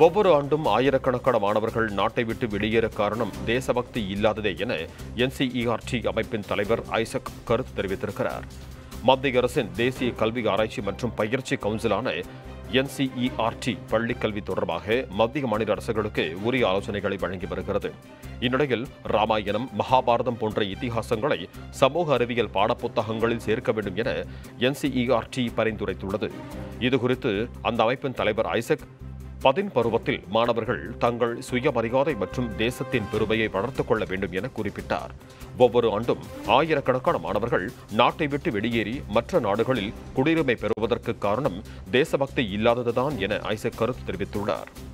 ஒவ்வொரு ஆண்டும் ஆயிரக்கணக்கான மாணவர்கள் நாட்டை விட்டு வெளியேற காரணம் தேசபக்தி இல்லாததே என என்சிஇஆர்டி அமைப்பின் தலைவர் ஐசக் கருத்து தெரிவித்திருக்கிறார் மத்திய அரசின் தேசிய கல்வி ஆராய்ச்சி மற்றும் பயிற்சி கவுன்சிலான என்சிஇஆர்டி பள்ளிக் கல்வி தொடர்பாக மத்திய மாநில அரசுகளுக்கு உரிய ஆலோசனைகளை வழங்கி வருகிறது இந்நிலையில் ராமாயணம் மகாபாரதம் போன்ற இதிகாசங்களை சமூக அறிவியல் பாடப்புத்தகங்களில் சேர்க்க வேண்டும் என என்சிஇஆர்டி பரிந்துரைத்துள்ளது இதுகுறித்து அந்த அமைப்பின் தலைவர் ஐசக் பதின் பருவத்தில் மாணவர்கள் தங்கள் சுயமரியாதை மற்றும் தேசத்தின் பெருமையை வளர்த்துக் கொள்ள வேண்டும் என குறிப்பிட்டார் ஒவ்வொரு ஆண்டும் ஆயிரக்கணக்கான மாணவர்கள் நாட்டை விட்டு வெளியேறி மற்ற நாடுகளில் குடியுரிமை பெறுவதற்கு காரணம் தேசபக்தி இல்லாததுதான் என ஐசக் கருத்து தெரிவித்துள்ளார்